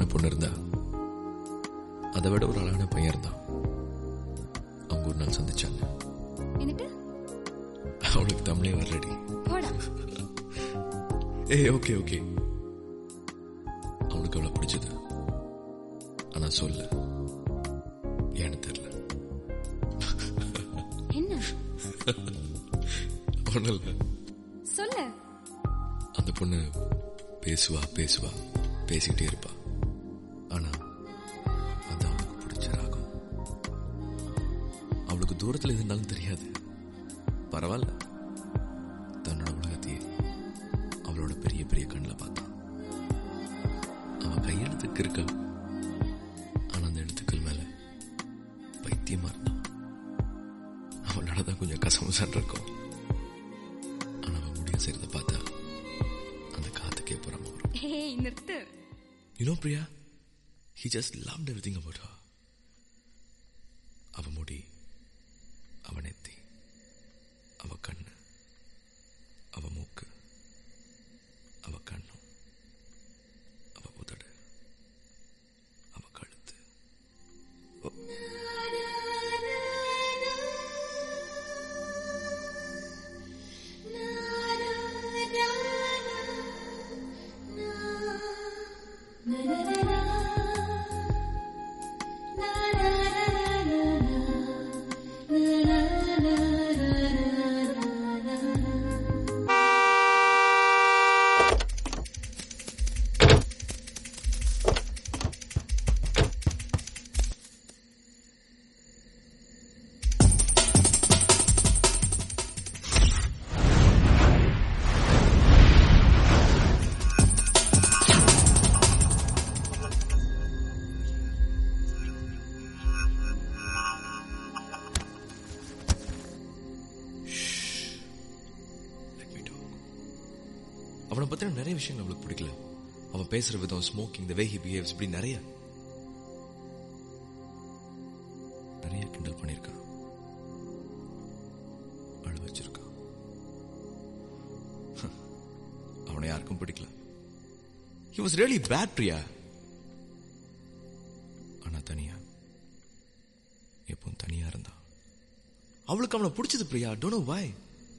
அழகான பொண்ணு இருந்தா அதை விட ஒரு அழகான பையன் இருந்தான் அவங்க ஒரு நாள் சந்திச்சாங்க എന്നിട്ട് அவளுக்கு தமிழே வரலடி പോടാ ஏய் ஓகே ஓகே அவனுக்கு அவளை பிடிச்சது ஆனா சொல்ல ஏன்னு தெரியல என்ன ஒண்ணும் இல்ல சொல்லு அந்த பொண்ணு பேசுவா பேசுவா பேசிக்கிட்டே இருப்பா ஆனா அது அவளுக்கு பிடிச்ச ராகம் அவளுக்கு தூரத்துல இருந்தாலும் தெரியாது பரவாயில்ல தன்னோட உலகத்தையே அவளோட பெரிய பெரிய கண்ணில் பார்த்தான் அவன் கையெழுத்துக்கு இருக்கா ஆனா அந்த எழுத்துக்கள் மேல பைத்தியமா இருந்தான் அவளோட தான் கொஞ்சம் கசமுசான் இருக்கும் ஆனா அவன் முடிய செய்யறத பார்த்தா அந்த காத்துக்கே புறமா வரும் ഏയ് നിർത്ത് You know, Priya, he just loved everything about her. அவ முடி அவ நெத்தி அவ கண்ணு அவ மூக்கு அவ கண்ணம் அவ உதடு அவ கழுத்து ஓ, let me talk. அவனை பத்தின நிறைய விஷயங்கள் அவளுக்கு பிடிக்கல அவன் பேசுற விதம் smoking the way he behaves இப்படி நிறைய நிறைய கிண்டல் பண்ணியிருக்கான் அழ வச்சிருக்கான் அவனை யாருக்கும் பிடிக்கல he was really bad Priya ஆனா தனியா எப்பவும் தனியா இருந்தான் அவளுக்கு அவனை பிடிச்சது Priya don't know why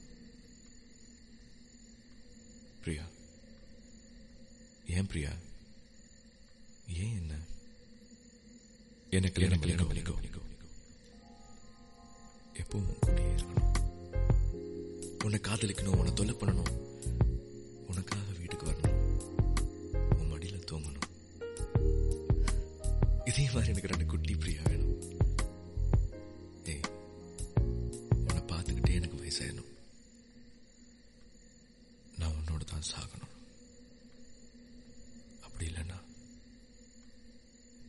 Priya ஏன் பிரியா ஏன் என்ன எனக்கு எனக்கு கல்யாணம் பண்ணிக்கோ எப்பவும் உன் கூடயே இருக்கணும் உன்னை காதலிக்கணும் உன்னை தொல்லை பண்ணணும் உனக்காக வீட்டுக்கு வரணும் உன் மடியில தூங்கணும் இதே மாதிரி எனக்கு ரெண்டு குட்டி பிரியா வேணும் ஏய் உன்னை பார்த்துக்கிட்டே எனக்கு வயசாயிடணும் நான் உன்னோட தான் சாகணும் அப்படி இல்லைன்னா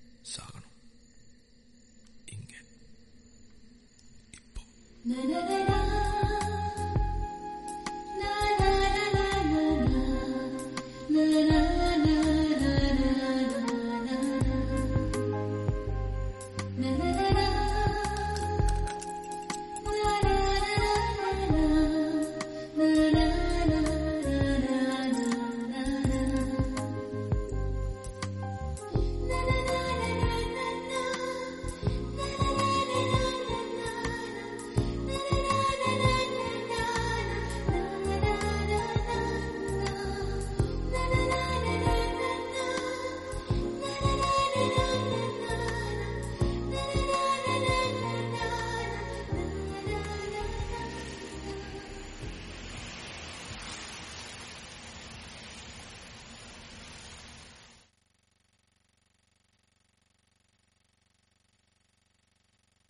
சாகணும் இங்க இப்போ na na na na